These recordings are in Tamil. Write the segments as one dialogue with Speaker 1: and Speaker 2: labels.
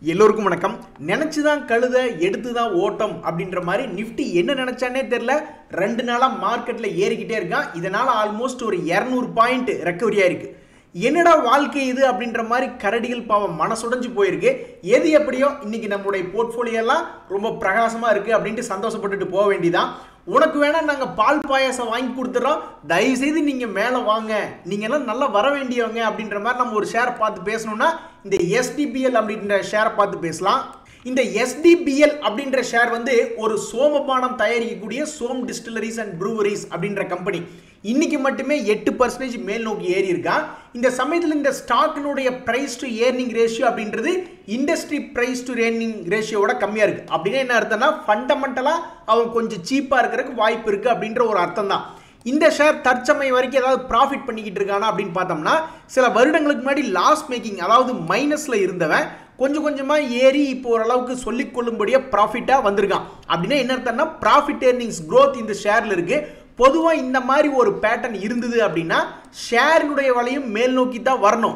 Speaker 1: எல்லோருக்கும் வணக்கம் நினைச்சு தான் கழுத எடுத்து தான் ஓட்டம் அப்படின்ற மாதிரி நிஃப்டி என்ன நினைச்சானே தெரியல ரெண்டு நாளாக மார்க்கெட்டில் ஏறிக்கிட்டே இருக்கான் இதனால் ஆல்மோஸ்ட் ஒரு இரநூறு பாயிண்ட் ரெக்கவரி ஆயிருக்கு என்னடா வாழ்க்கை இது அப்படின்ற மாதிரி கரடிகள் பாவம் மனசுடைஞ்சு போயிருக்கு எது எப்படியோ இன்னைக்கு நம்மளுடைய போர்ட்ஃபோலியோ எல்லாம் ரொம்ப பிரகாசமா இருக்கு அப்படின்ட்டு சந்தோஷப்பட்டுட்டு போக வேண்டியதான் உனக்கு வேணா நாங்க பால் பாயாசம் வாங்கி கொடுத்துறோம் தயவு செய்து நீங்க மேல வாங்க நீங்க எல்லாம் நல்லா வர வேண்டியவங்க அப்படின்ற மாதிரி நம்ம ஒரு ஷேர் பார்த்து பேசணும்னா இந்த எஸ்டிபிஎல் அப்படின்ற ஷேரை பார்த்து பேசலாம் இந்த எஸ்டிபிஎல் அப்படின்ற ஷேர் வந்து ஒரு சோமபானம் தயாரிக்கக்கூடிய சோம் டிஸ்டிலரிஸ் அண்ட் ப்ரூவரிஸ் அப்படின்ற கம்பெனி இன்னைக்கு மட்டுமே எட்டு பர்சன்டேஜ் மேல் நோக்கி ஏறி இருக்கா இந்த சமயத்தில் இந்த ஸ்டாக்கினுடைய பிரைஸ் டு ஏர்னிங் ரேஷியோ அப்படின்றது இண்டஸ்ட்ரி பிரைஸ் டு ஏர்னிங் ரேஷியோட கம்மியாக இருக்கு அப்படின்னா என்ன அர்த்தம்னா ஃபண்டமெண்டலாக அவங்க கொஞ்சம் சீப்பாக இருக்கிறதுக்கு வாய்ப்பு இருக்கு அப்படின்ற ஒரு அர்த்தம் தான் இந்த ஷேர் தற்சமயம் வரைக்கும் ஏதாவது ப்ராஃபிட் பண்ணிக்கிட்டு இருக்கானா அப்படின்னு பார்த்தோம்னா சில வருடங்களுக்கு முன்னாடி லாஸ் மேக்கிங் அதாவது மைனஸில் இருந்தவன் கொஞ்சம் கொஞ்சமாக ஏறி இப்போ ஓரளவுக்கு சொல்லிக் கொள்ளும்படியாக ப்ராஃபிட்டாக வந்திருக்கான் அப்படின்னா என்ன அர்த்தம்னா ப்ராஃபிட் ஏர்னிங்ஸ் growth இந்த ஷேரில் இருக்கு பொதுவாக இந்த மாதிரி ஒரு பேட்டர்ன் இருந்தது அப்படின்னா ஷேரினுடைய வலையும் மேல் நோக்கி தான் வரணும்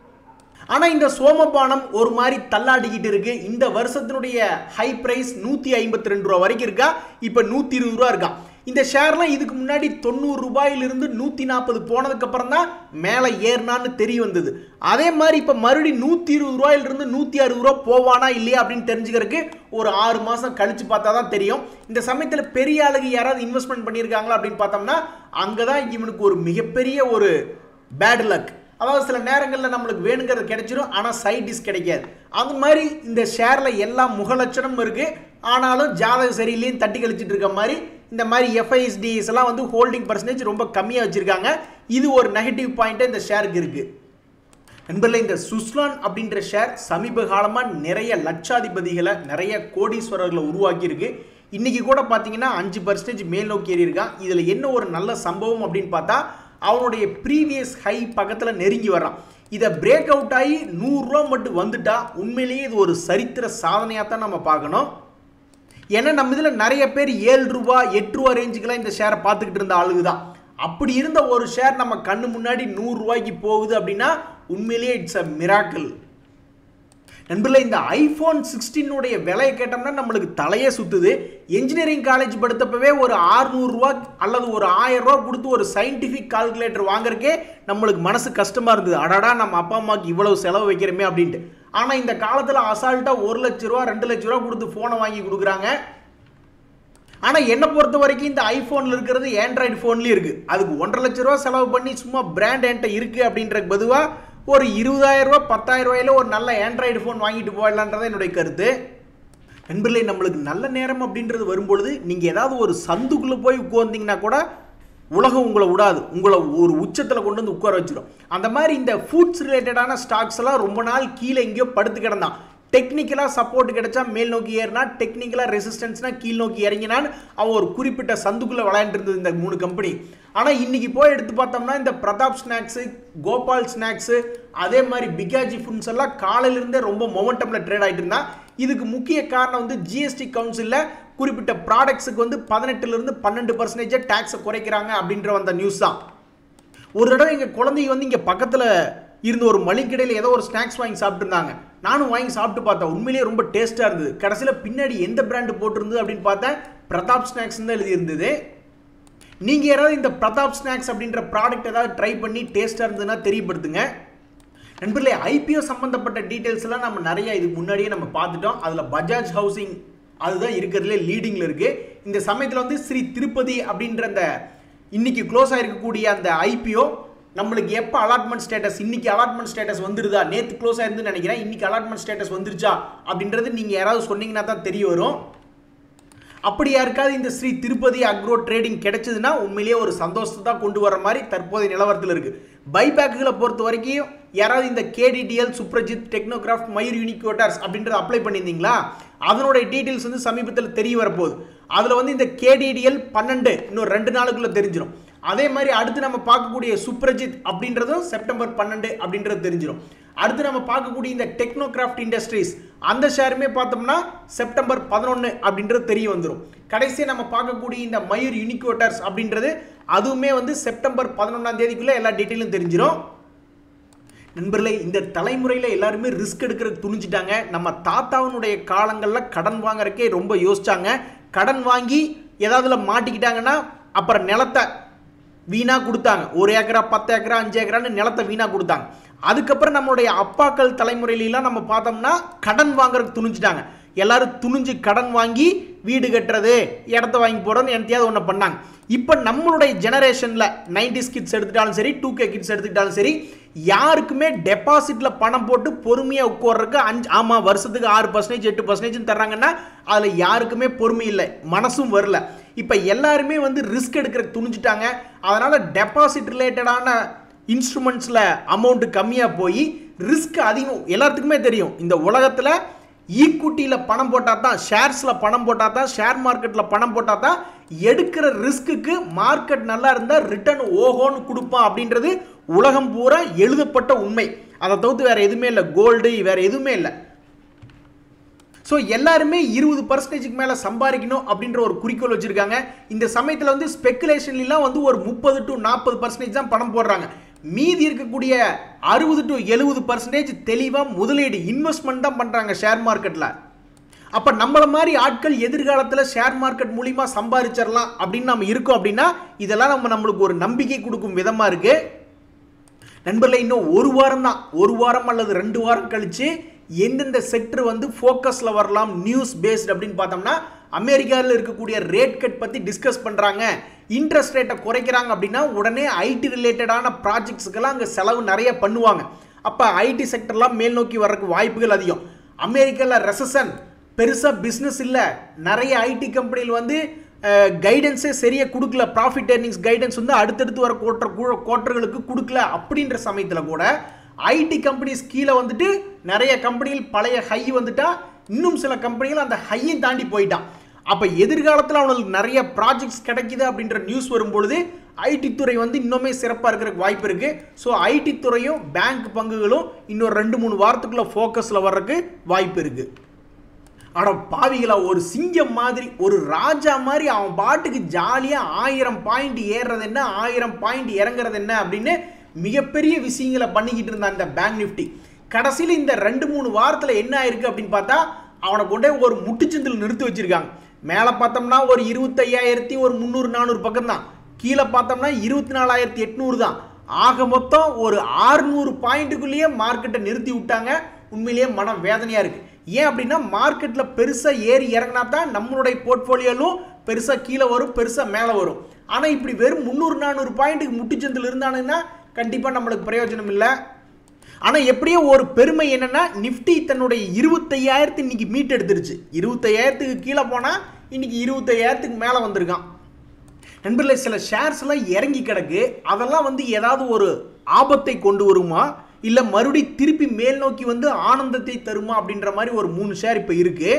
Speaker 1: ஆனால் இந்த சோமபானம் ஒரு மாதிரி தள்ளாடிக்கிட்டு இருக்கு இந்த வருஷத்தினுடைய ஹை பிரைஸ் நூற்றி ஐம்பத்தி ரெண்டு ரூபா வரைக்கும் இருக்கா இப்போ நூற்றி இருபது ரூபா இருக்கா இந்த ஷேர்லாம் இதுக்கு முன்னாடி தொண்ணூறு ரூபாயிலிருந்து நூற்றி நாற்பது போனதுக்கு அப்புறம் தான் மேலே ஏறினான்னு தெரிய வந்தது அதே மாதிரி இப்போ மறுபடி நூற்றி இருபது ரூபாயிலிருந்து நூற்றி அறுபது ரூபா போவானா இல்லையா அப்படின்னு தெரிஞ்சுக்கிறதுக்கு ஒரு ஆறு மாதம் கழிச்சு பார்த்தா தான் தெரியும் இந்த சமயத்தில் பெரிய ஆளுக்கு யாராவது இன்வெஸ்ட்மெண்ட் பண்ணியிருக்காங்களா அப்படின்னு பார்த்தோம்னா அங்கே தான் இவனுக்கு ஒரு மிகப்பெரிய ஒரு பேட் லக் அதாவது சில நேரங்களில் நம்மளுக்கு வேணுங்கிறது கிடைச்சிரும் ஆனால் சைட் டிஷ் கிடைக்காது அந்த மாதிரி இந்த ஷேரில் எல்லா முகலட்சணமும் இருக்குது ஆனாலும் ஜாதக சரியில்லையும் தட்டி கழிச்சிட்டு இருக்க மாதிரி இந்த மாதிரி எஃப்ஐஎஸ்டிஎஸ் எல்லாம் வந்து ஹோல்டிங் பர்சன்டேஜ் ரொம்ப கம்மியாக வச்சுருக்காங்க இது ஒரு நெகட்டிவ் பாயிண்ட்டு இந்த ஷேருக்கு இருக்குது நண்பர்களே இந்த சுஸ்லான் அப்படின்ற ஷேர் சமீப காலமாக நிறைய லட்சாதிபதிகளை நிறைய கோடீஸ்வரர்களை உருவாக்கியிருக்கு இன்னைக்கு கூட பார்த்தீங்கன்னா அஞ்சு பர்சன்டேஜ் மேல் நோக்கி ஏறி இருக்கான் இதில் என்ன ஒரு நல்ல சம்பவம் அப்படின்னு பார்த்தா அவனுடைய ப்ரீவியஸ் ஹை பக்கத்தில் நெருங்கி வர்றான் இதை பிரேக் அவுட் ஆகி நூறுரூவா மட்டும் வந்துட்டா உண்மையிலேயே இது ஒரு சரித்திர சாதனையாக தான் நம்ம பார்க்கணும் ஏன்னா நம்ம இதில் நிறைய பேர் ஏழு ரூபா எட்டு ரூபா ரேஞ்சுக்கெல்லாம் இந்த ஷேரை பார்த்துக்கிட்டு இருந்த ஆளுங்க தான் அப்படி இருந்த ஒரு ஷேர் நம்ம கண்ணு முன்னாடி நூறு ரூபாய்க்கு போகுது அப்படின்னா உண்மையிலேயே இட்ஸ் அ மிராக்கிள் நண்பர்களே இந்த ஐஃபோன் சிக்ஸ்டீனுடைய விலையை கேட்டோம்னா நம்மளுக்கு தலையே சுத்துது இன்ஜினியரிங் காலேஜ் படுத்தப்பவே ஒரு ஆறுநூறுரூவா அல்லது ஒரு ஆயிரம் ரூபா கொடுத்து ஒரு சயின்டிஃபிக் கால்குலேட்டர் வாங்குறக்கே நம்மளுக்கு மனசு கஷ்டமாக இருந்தது அடடா நம்ம அப்பா அம்மாவுக்கு இவ்வளவு செலவு வைக்கிறோமே அப்படின்ட்டு ஆனால் இந்த காலத்தில் அசால்ட்டாக ஒரு லட்ச ரூபா ரெண்டு லட்ச ரூபா கொடுத்து ஃபோனை வாங்கி கொடுக்குறாங்க ஆனால் என்னை பொறுத்த வரைக்கும் இந்த ஐஃபோனில் இருக்கிறது ஆண்ட்ராய்டு ஃபோன்லேயும் இருக்குது அதுக்கு ஒன்றரை லட்ச ரூபா செலவு பண்ணி சும்மா பிராண்ட் என்கிட்ட இருக்குது அப்படின்றக்கு பதுவாக ஒரு இருபதாயிரம் ரூபா பத்தாயிரம் ரூபாயில ஒரு நல்ல ஆண்ட்ராய்டு ஃபோன் வாங்கிட்டு போயிடலான்றதான் என்னுடைய கருத்து நண்பர்களே நம்மளுக்கு நல்ல நேரம் அப்படின்றது வரும்பொழுது நீங்கள் ஏதாவது ஒரு சந்துக்குள்ளே போய் உட்கார்ந்தீங்கன்னா கூட உலகம் உங்களை விடாது உங்களை ஒரு உச்சத்தில் கொண்டு வந்து உட்கார வச்சிடும் அந்த மாதிரி இந்த ஃபுட்ஸ் ரிலேட்டடான ஸ்டாக்ஸ் எல்லாம் ரொம்ப நாள் கீழே எங்கேயோ படுத்து கிடந்தான் டெக்னிக்கலாக சப்போர்ட் கிடைச்சா மேல் நோக்கி ஏறினா டெக்னிக்கலாக ரெசிஸ்டன்ஸ்னா கீழ் நோக்கி இறங்கினான்னு அவன் ஒரு குறிப்பிட்ட சந்துக்குள்ளே விளையாண்டு இருந்தது இந்த மூணு கம்பெனி ஆனால் இன்னைக்கு போய் எடுத்து பார்த்தோம்னா இந்த பிரதாப் ஸ்நாக்ஸு கோபால் ஸ்நாக்ஸு அதே மாதிரி பிகாஜி ஃபுட்ஸ் எல்லாம் காலையிலிருந்தே ரொம்ப மொமெண்டமில் ட்ரேட் ஆகிட்டு இருந்தா இதுக்கு முக்கிய காரணம் வந்து ஜிஎஸ்டி கவுன்சிலில் குறிப்பிட்ட ப்ராடக்ட்ஸுக்கு வந்து பதினெட்டுலேருந்து பன்னெண்டு பர்சன்டேஜாக டேக்ஸை குறைக்கிறாங்க அப்படின்ற வந்த நியூஸ் தான் ஒரு தடவை எங்கள் குழந்தைங்க வந்து இங்கே பக்கத்தில் இருந்த ஒரு மளிகடையில் ஏதோ ஒரு ஸ்நாக்ஸ் வாங்கி சாப்பிட்டுருந்தாங்க நானும் வாங்கி சாப்பிட்டு பார்த்தேன் உண்மையிலேயே ரொம்ப டேஸ்ட்டாக இருந்தது கடைசியில் பின்னாடி எந்த பிராண்டு போட்டிருந்தது அப்படின்னு பார்த்தேன் பிரதாப் ஸ்நாக்ஸ் தான் எழுதி இருந்தது நீங்கள் யாராவது இந்த பிரதாப் ஸ்நாக்ஸ் அப்படின்ற ப்ராடக்ட் ஏதாவது ட்ரை பண்ணி டேஸ்ட்டாக இருந்ததுன்னா தெரியப்படுத்துங்க நண்பர்களே ஐபிஓ சம்மந்தப்பட்ட டீட்டெயில்ஸ் எல்லாம் நம்ம நிறைய இதுக்கு முன்னாடியே நம்ம பார்த்துட்டோம் அதில் பஜாஜ் ஹவுசிங் அதுதான் இருக்கிறதுலே லீடிங்கில் இருக்குது இந்த சமயத்தில் வந்து ஸ்ரீ திருப்பதி அப்படின்ற அந்த இன்னைக்கு க்ளோஸ் ஆகிருக்கக்கூடிய அந்த ஐபிஓ நம்மளுக்கு எப்போ அலாட்மெண்ட் ஸ்டேட்டஸ் இன்னைக்கு அலாட்மெண்ட் ஸ்டேட்டஸ் வந்துருதா நேற்று க்ளோஸ் ஆயிருந்துன்னு நினைக்கிறேன் இன்னைக்கு அலாட்மெண்ட் ஸ்டேட்டஸ் வந்துருச்சா அப்படின்றது நீங்கள் யாராவது சொன்னீங்கன்னா தான் தெரிய வரும் அப்படி யாருக்காவது இந்த ஸ்ரீ திருப்பதி அக்ரோ ட்ரேடிங் கிடைச்சதுன்னா உண்மையிலேயே ஒரு சந்தோஷத்தை தான் கொண்டு வர மாதிரி தற்போதைய நிலவரத்தில் இருக்கு பைபேக்குகளை பொறுத்த வரைக்கும் யாராவது இந்த கேடிடிஎல் சுப்ரஜித் டெக்னோகிராஃப்ட் மயூர் யூனிகோட்டர்ஸ் அப்படின்றத அப்ளை பண்ணியிருந்தீங்களா அதனுடைய டீட்டெயில்ஸ் வந்து சமீபத்தில் தெரிய வரப்போகுது அதில் வந்து இந்த கேடிடிஎல் பன்னெண்டு இன்னும் ரெண்டு நாளுக்குள்ள தெரிஞ்சிடும் அதே மாதிரி அடுத்து நம்ம பார்க்கக்கூடிய சுப்ரஜித் அப்படின்றதும் செப்டம்பர் பன்னெண்டு அப்படின்றது தெரிஞ்சிடும் அடுத்து நம்ம பார்க்கக்கூடிய இந்த டெக்னோகிராஃப்ட் இண்டஸ்ட்ரீஸ் அந்த ஷேருமே பார்த்தோம்னா செப்டம்பர் பதினொன்று அப்படின்றது தெரிய வந்துடும் கடைசியாக நம்ம பார்க்கக்கூடிய இந்த மயூர் யூனிகோட்டர்ஸ் அப்படின்றது அதுவுமே வந்து செப்டம்பர் பதினொன்றாம் தேதிக்குள்ளே எல்லா டீட்டெயிலும் தெரிஞ்சிடும் நண்பர்களே இந்த தலைமுறையில் எல்லாருமே ரிஸ்க் எடுக்கிறதுக்கு துணிஞ்சிட்டாங்க நம்ம தாத்தாவினுடைய காலங்களில் கடன் வாங்குறக்கே ரொம்ப யோசிச்சாங்க கடன் வாங்கி ஏதாவதுல மாட்டிக்கிட்டாங்கன்னா அப்புறம் நிலத்தை வீணாக கொடுத்தாங்க ஒரு ஏக்கரா பத்து ஏக்கரா அஞ்சு ஏக்கரான்னு நிலத்தை வீணாக கொடுத்தாங்க அதுக்கப்புறம் நம்மளுடைய அப்பாக்கள் தலைமுறையிலாம் நம்ம பார்த்தோம்னா கடன் வாங்குறதுக்கு துணிஞ்சிட்டாங்க எல்லாரும் துணிஞ்சு கடன் வாங்கி வீடு கட்டுறது இடத்த வாங்கி போடுறது என்னத்தையாவது ஒன்று பண்ணாங்க இப்போ நம்மளுடைய ஜெனரேஷனில் நைன்டிஸ் கிட்ஸ் எடுத்துட்டாலும் சரி டூ கே கிட்ஸ் எடுத்துக்கிட்டாலும் சரி யாருக்குமே டெபாசிட்டில் பணம் போட்டு பொறுமையாக உட்கார்றதுக்கு அஞ்சு ஆமாம் வருஷத்துக்கு ஆறு பர்சன்டேஜ் எட்டு பர்சன்டேஜ் தர்றாங்கன்னா அதில் யாருக்குமே பொறுமை இல்லை மனசும் வரல இப்போ எல்லாருமே வந்து ரிஸ்க் எடுக்கிறதுக்கு துணிஞ்சிட்டாங்க அதனால் டெபாசிட் ரிலேட்டடான இன்ஸ்ட்ருமெண்ட்ஸில் அமௌண்ட்டு கம்மியாக போய் ரிஸ்க் அதிகம் எல்லாத்துக்குமே தெரியும் இந்த உலகத்தில் ஈக்குட்டியில் பணம் போட்டால் தான் ஷேர்ஸில் பணம் போட்டால் தான் ஷேர் மார்க்கெட்டில் பணம் போட்டால் தான் எடுக்கிற ரிஸ்க்குக்கு மார்க்கெட் நல்லா இருந்தால் ரிட்டர்ன் ஓஹோன்னு கொடுப்பான் அப்படின்றது உலகம் பூரா எழுதப்பட்ட உண்மை அதை தவிர்த்து வேறு எதுவுமே இல்லை கோல்டு வேறு எதுவுமே இல்லை ஸோ எல்லாருமே இருபது பர்சன்டேஜுக்கு மேலே சம்பாதிக்கணும் அப்படின்ற ஒரு குறிக்கோள் வச்சுருக்காங்க இந்த சமயத்தில் வந்து ஸ்பெக்குலேஷன்லாம் வந்து ஒரு முப்பது டு நாற்பது பர்சன்டேஜ் தான் பணம் போடுறாங்க மீதி இருக்கக்கூடிய அறுபது டு எழுபது பர்சன்டேஜ் தெளிவாக முதலீடு இன்வெஸ்ட்மெண்ட் தான் பண்ணுறாங்க ஷேர் மார்க்கெட்டில் அப்போ நம்மள மாதிரி ஆட்கள் எதிர்காலத்தில் ஷேர் மார்க்கெட் மூலிமா சம்பாதிச்சிடலாம் அப்படின்னு நம்ம இருக்கோம் அப்படின்னா இதெல்லாம் நம்ம நம்மளுக்கு ஒரு நம்பிக்கை கொடுக்கும் விதமாக இருக்குது நண்பர்களே இன்னும் ஒரு வாரம் தான் ஒரு வாரம் அல்லது ரெண்டு வாரம் கழிச்சு எந்தெந்த செக்டர் வந்து ஃபோக்கஸில் வரலாம் நியூஸ் பேஸ்ட் அப்படின்னு பார்த்தோம்னா அமெரிக்காவில் இருக்கக்கூடிய ரேட் கட் பற்றி டிஸ்கஸ் பண்ணுறாங்க இன்ட்ரெஸ்ட் ரேட்டை குறைக்கிறாங்க அப்படின்னா உடனே ஐடி ரிலேட்டடான ப்ராஜெக்ட்ஸுக்கெல்லாம் அங்கே செலவு நிறைய பண்ணுவாங்க அப்போ ஐடி செக்டர்லாம் மேல் நோக்கி வர்றதுக்கு வாய்ப்புகள் அதிகம் அமெரிக்காவில் ரெசன் பெருசாக பிஸ்னஸ் இல்லை நிறைய ஐடி கம்பெனியில் வந்து கைடன்ஸே சரியாக கொடுக்கல ப்ராஃபிட் ஏர்னிங்ஸ் கைடன்ஸ் வந்து அடுத்தடுத்து வர கோட்டர் கோட்டர்களுக்கு கொடுக்கல அப்படின்ற சமயத்தில் கூட ஐடி கம்பெனிஸ் கீழே வந்துட்டு நிறைய கம்பெனிகள் பழைய ஹை வந்துட்டா இன்னும் சில கம்பெனிகள் அந்த ஹையும் தாண்டி போயிட்டான் அப்போ எதிர்காலத்தில் அவங்களுக்கு நிறைய ப்ராஜெக்ட்ஸ் கிடைக்குது அப்படின்ற நியூஸ் வரும்பொழுது ஐடி துறை வந்து இன்னுமே சிறப்பாக இருக்கிறதுக்கு வாய்ப்பு இருக்குது ஸோ ஐடி துறையும் பேங்க் பங்குகளும் இன்னொரு ரெண்டு மூணு வாரத்துக்குள்ளே ஃபோக்கஸில் வர்றதுக்கு வாய்ப்பு இருக்குது ஆனால் பாவிகளா ஒரு சிங்கம் மாதிரி ஒரு ராஜா மாதிரி அவன் பாட்டுக்கு ஜாலியாக ஆயிரம் பாயிண்ட் ஏறுறது என்ன ஆயிரம் பாயிண்ட் இறங்குறது என்ன அப்படின்னு மிகப்பெரிய விஷயங்களை பண்ணிக்கிட்டு இருந்தான் இந்த பேங்க் நிஃப்டி கடைசியில் இந்த ரெண்டு மூணு வாரத்தில் என்ன ஆயிருக்கு அப்படின்னு பார்த்தா அவனை கொண்டே ஒரு முட்டுச்சந்தில் நிறுத்தி வச்சிருக்காங்க மேலே பார்த்தோம்னா ஒரு இருபத்தையாயிரத்தி ஒரு முந்நூறு நானூறு பக்கம் தான் கீழே பார்த்தோம்னா இருபத்தி நாலாயிரத்தி எட்நூறு தான் ஆக மொத்தம் ஒரு ஆறுநூறு பாயிண்ட்டுக்குள்ளேயே மார்க்கெட்டை நிறுத்தி விட்டாங்க உண்மையிலேயே மனம் வேதனையாக இருக்குது ஏன் அப்படின்னா மார்க்கெட்டில் பெருசாக ஏறி இறங்கினா தான் நம்மளுடைய போர்ட்ஃபோலியோலும் பெருசாக கீழே வரும் பெருசாக மேலே வரும் ஆனால் இப்படி வெறும் முந்நூறு நானூறு பாயிண்ட்டுக்கு முட்டுச்சந்தில் இருந்தானுங்கன்னா கண்டிப்பாக நம்மளுக்கு பிரயோஜனம் இல்லை ஆனால் எப்படியோ ஒரு பெருமை என்னன்னா நிஃப்டி தன்னுடைய இருபத்தையாயிரத்து இன்னைக்கு மீட் எடுத்துருச்சு இருபத்தையாயிரத்துக்கு கீழே போனால் இன்னைக்கு இருபத்தையாயிரத்துக்கு மேலே வந்திருக்கான் நண்பர்களே சில ஷேர்ஸ்லாம் இறங்கி கிடக்கு அதெல்லாம் வந்து ஏதாவது ஒரு ஆபத்தை கொண்டு வருமா இல்லை மறுபடி திருப்பி மேல் நோக்கி வந்து ஆனந்தத்தை தருமா அப்படின்ற மாதிரி ஒரு மூணு ஷேர் இப்போ இருக்கு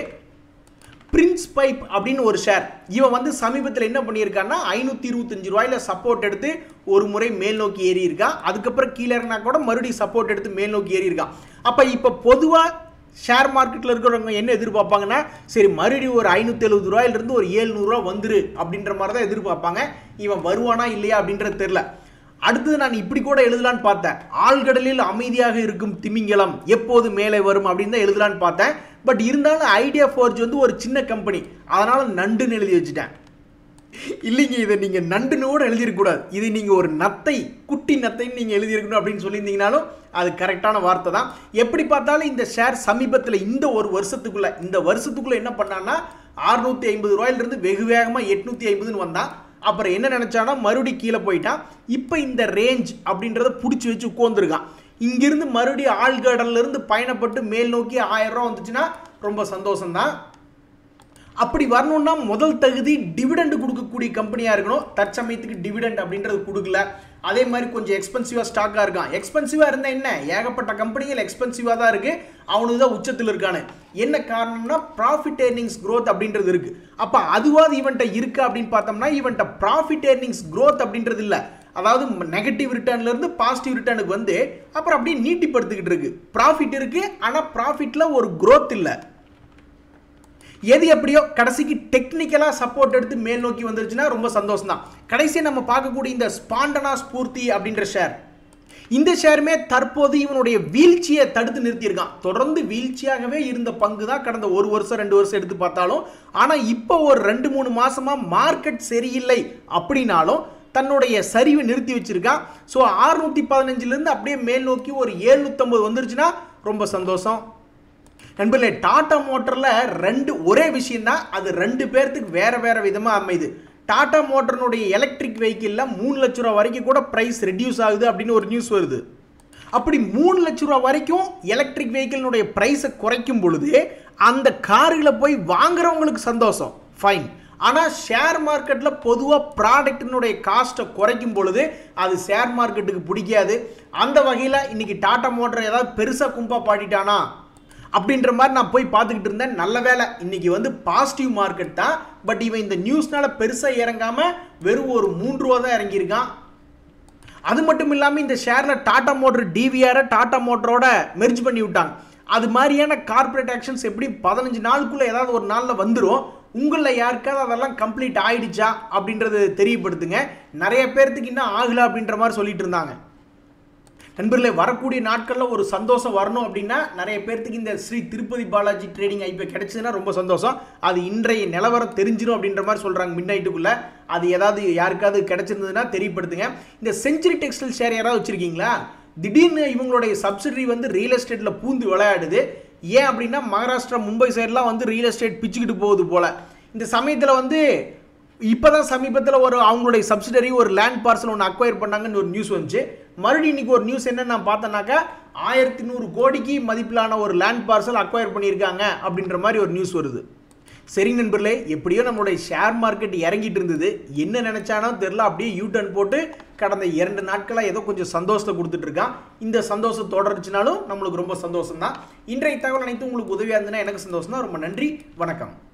Speaker 1: பிரின்ஸ் பைப் அப்படின்னு ஒரு ஷேர் இவன் வந்து சமீபத்தில் என்ன பண்ணியிருக்கான்னா ஐநூற்றி இருபத்தஞ்சு ரூபாயில சப்போர்ட் எடுத்து ஒரு முறை மேல் நோக்கி ஏறி இருக்கான் அதுக்கப்புறம் கீழே இறங்கினா கூட மறுபடியும் சப்போர்ட் எடுத்து மேல் நோக்கி ஏறி இருக்கான் அப்போ இப்போ பொதுவாக ஷேர் மார்க்கெட்டில் இருக்கிறவங்க என்ன எதிர்பார்ப்பாங்கன்னா சரி மறுபடியும் ஒரு ஐநூற்றி எழுபது ரூபாயிலிருந்து ஒரு ஏழ்நூறுரூவா வந்துரு அப்படின்ற மாதிரி தான் எதிர்பார்ப்பாங்க இவன் வருவானா இல்லையா அப்படின்றது தெரில அடுத்தது நான் இப்படி கூட எழுதலான்னு பார்த்தேன் ஆழ்கடலில் அமைதியாக இருக்கும் திமிங்கலம் எப்போது மேலே வரும் அப்படின்னு தான் எழுதலான்னு பார்த்தேன் பட் இருந்தாலும் ஐடியா ஃபோர்ஜ் வந்து ஒரு சின்ன கம்பெனி அதனால நண்டுன்னு எழுதி வச்சுட்டேன் இல்லைங்க இதை நீங்கள் நண்டுன்னு கூட எழுதியிருக்கக்கூடாது இது நீங்கள் ஒரு நத்தை குட்டி நத்தைன்னு நீங்கள் எழுதியிருக்கணும் அப்படின்னு சொல்லியிருந்தீங்கனாலும் அது கரெக்டான வார்த்தை தான் எப்படி பார்த்தாலும் இந்த ஷேர் சமீபத்தில் இந்த ஒரு வருஷத்துக்குள்ளே இந்த வருஷத்துக்குள்ளே என்ன பண்ணான்னா அறுநூற்றி ஐம்பது ரூபாயிலிருந்து வெகு வேகமாக எட்நூற்றி ஐம்பதுன்னு வந்தான் அப்புறம் என்ன நினச்சானா மறுபடி கீழே போயிட்டான் இப்போ இந்த ரேஞ்ச் அப்படின்றத பிடிச்சி வச்சு உட்காந்துருக்கான் இங்கிருந்து மறுபடியும் ஆழ்கடல்ல இருந்து பயணப்பட்டு மேல் நோக்கி ஆயிரம் ரூபா வந்துச்சுன்னா ரொம்ப சந்தோஷம்தான் அப்படி வரணும்னா முதல் தகுதி டிவிடெண்ட் கொடுக்கக்கூடிய கம்பெனியாக இருக்கணும் தற்சமயத்துக்கு டிவிடெண்ட் அப்படின்றது கொடுக்கல அதே மாதிரி கொஞ்சம் எக்ஸ்பென்சிவாக ஸ்டாக்காக இருக்கான் எக்ஸ்பென்சிவாக இருந்தால் என்ன ஏகப்பட்ட கம்பெனிகள் எக்ஸ்பென்சிவாக தான் இருக்குது அவனுக்கு தான் உச்சத்தில் இருக்கானு என்ன காரணம்னா ப்ராஃபிட் ஏர்னிங்ஸ் க்ரோத் அப்படின்றது இருக்குது அப்போ அதுவாது இவன்ட்ட இருக்கா அப்படின்னு பார்த்தோம்னா இவன்ட்ட ப்ராஃபிட் ஏர்னிங்ஸ் க்ரோத் அப்படின்றது இல்லை அதாவது நெகட்டிவ் ரிட்டர்ன்லேருந்து பாசிட்டிவ் ரிட்டர்னுக்கு வந்து அப்புறம் அப்படியே நீட்டிப்படுத்திக்கிட்டு இருக்கு ப்ராஃபிட் இருக்குது ஆனால் ப்ராஃபிட்டில் ஒரு க்ரோத் இல்லை எது எப்படியோ கடைசிக்கு டெக்னிக்கலாக சப்போர்ட் எடுத்து மேல் நோக்கி வந்துருச்சுன்னா ரொம்ப சந்தோஷம் தான் கடைசியாக நம்ம பார்க்கக்கூடிய இந்த ஸ்பாண்டனா ஸ்பூர்த்தி அப்படின்ற ஷேர் இந்த ஷேருமே தற்போது இவனுடைய வீழ்ச்சியை தடுத்து நிறுத்தியிருக்கான் தொடர்ந்து வீழ்ச்சியாகவே இருந்த பங்கு தான் கடந்த ஒரு வருஷம் ரெண்டு வருஷம் எடுத்து பார்த்தாலும் ஆனால் இப்போ ஒரு ரெண்டு மூணு மாசமா மார்க்கெட் சரியில்லை அப்படின்னாலும் தன்னுடைய சரிவை நிறுத்தி வச்சிருக்கான் ஸோ ஆறுநூற்றி பதினஞ்சுலேருந்து அப்படியே மேல் நோக்கி ஒரு ஏழ்நூற்றம்பது வந்துருச்சுன்னா ரொம்ப சந்தோஷம் நண்பர்களே டாடா மோட்டரில் ரெண்டு ஒரே விஷயம்தான் அது ரெண்டு பேர்த்துக்கு வேற வேற விதமாக அமையுது டாடா மோட்டர்னுடைய எலக்ட்ரிக் வெஹிக்கிளில் மூணு லட்ச ரூபா வரைக்கும் கூட ப்ரைஸ் ரெடியூஸ் ஆகுது அப்படின்னு ஒரு நியூஸ் வருது அப்படி மூணு லட்ச ரூபா வரைக்கும் எலக்ட்ரிக் வெஹிக்கிளினுடைய ப்ரைஸை குறைக்கும் பொழுது அந்த கார்களை போய் வாங்குறவங்களுக்கு சந்தோஷம் ஃபைன் ஆனால் ஷேர் மார்க்கெட்டில் பொதுவாக ப்ராடக்ட்டினுடைய காஸ்ட்டை குறைக்கும் பொழுது அது ஷேர் மார்க்கெட்டுக்கு பிடிக்காது அந்த வகையில் இன்னைக்கு டாடா மோட்டர் ஏதாவது பெருசாக கும்பா பாடிட்டானா அப்படின்ற மாதிரி நான் போய் பார்த்துக்கிட்டு இருந்தேன் நல்ல வேலை இன்னைக்கு வந்து பாசிட்டிவ் மார்க்கெட் தான் பட் இவன் இந்த நியூஸ்னால பெருசாக இறங்காம வெறும் ஒரு மூன்று ரூபா தான் இறங்கியிருக்கான் அது மட்டும் இல்லாமல் இந்த ஷேரில் டாடா மோட்டர் டிவிஆரை டாடா மோட்டரோட மெர்ஜ் பண்ணி விட்டாங்க அது மாதிரியான கார்ப்பரேட் ஆக்ஷன்ஸ் எப்படி பதினஞ்சு நாளுக்குள்ளே ஏதாவது ஒரு நாளில் வந்துடும் உங்களில் யாருக்காவது அதெல்லாம் கம்ப்ளீட் ஆயிடுச்சா அப்படின்றது தெரியப்படுத்துங்க நிறைய பேர்த்துக்கு இன்னும் ஆகலை அப்படின்ற மாதிரி சொல்லிட்டு இருந்தாங்க நண்பர்களே வரக்கூடிய நாட்களில் ஒரு சந்தோஷம் வரணும் அப்படின்னா நிறைய பேர்த்துக்கு இந்த ஸ்ரீ திருப்பதி பாலாஜி ட்ரேடிங் ஐபிஓ கிடைச்சதுன்னா ரொம்ப சந்தோஷம் அது இன்றைய நிலவரம் தெரிஞ்சிடும் அப்படின்ற மாதிரி சொல்கிறாங்க மின் நைட்டுக்குள்ளே அது ஏதாவது யாருக்காவது கிடைச்சிருந்ததுன்னா தெரியப்படுத்துங்க இந்த செஞ்சுரி டெக்ஸ்டைல் ஷேர் யாராவது வச்சுருக்கீங்களா திடீர்னு இவங்களுடைய சப்சிடரி வந்து ரியல் எஸ்டேட்டில் பூந்து விளையாடுது ஏன் அப்படின்னா மகாராஷ்டிரா மும்பை சைட்லாம் வந்து ரியல் எஸ்டேட் பிச்சுக்கிட்டு போகுது போல் இந்த சமயத்தில் வந்து இப்போதான் சமீபத்தில் ஒரு அவங்களுடைய சப்சிடரி ஒரு லேண்ட் பார்சல் ஒன்று அக்வயர் பண்ணாங்கன்னு ஒரு நியூஸ் வந்துச்சு மறுபடியும் இன்னைக்கு ஒரு நியூஸ் என்ன நான் பார்த்தேன்னாக்கா ஆயிரத்தி நூறு கோடிக்கு மதிப்பிலான ஒரு லேண்ட் பார்சல் அக்வயர் பண்ணியிருக்காங்க அப்படின்ற மாதிரி ஒரு நியூஸ் வருது சரி நண்பர்களே எப்படியோ நம்மளுடைய ஷேர் மார்க்கெட் இறங்கிட்டு இருந்தது என்ன நினைச்சானோ தெரில அப்படியே யூ டர்ன் போட்டு கடந்த இரண்டு நாட்களாக ஏதோ கொஞ்சம் சந்தோஷத்தை கொடுத்துட்டு இருக்கான் இந்த சந்தோஷம் தொடர்ச்சினாலும் நம்மளுக்கு ரொம்ப சந்தோஷம் தான் இன்றைய தகவல் அனைத்து உங்களுக்கு உதவியாக இருந்ததுன்னா எனக்கு சந்தோஷம் தான் ரொம்ப நன்றி வணக்கம்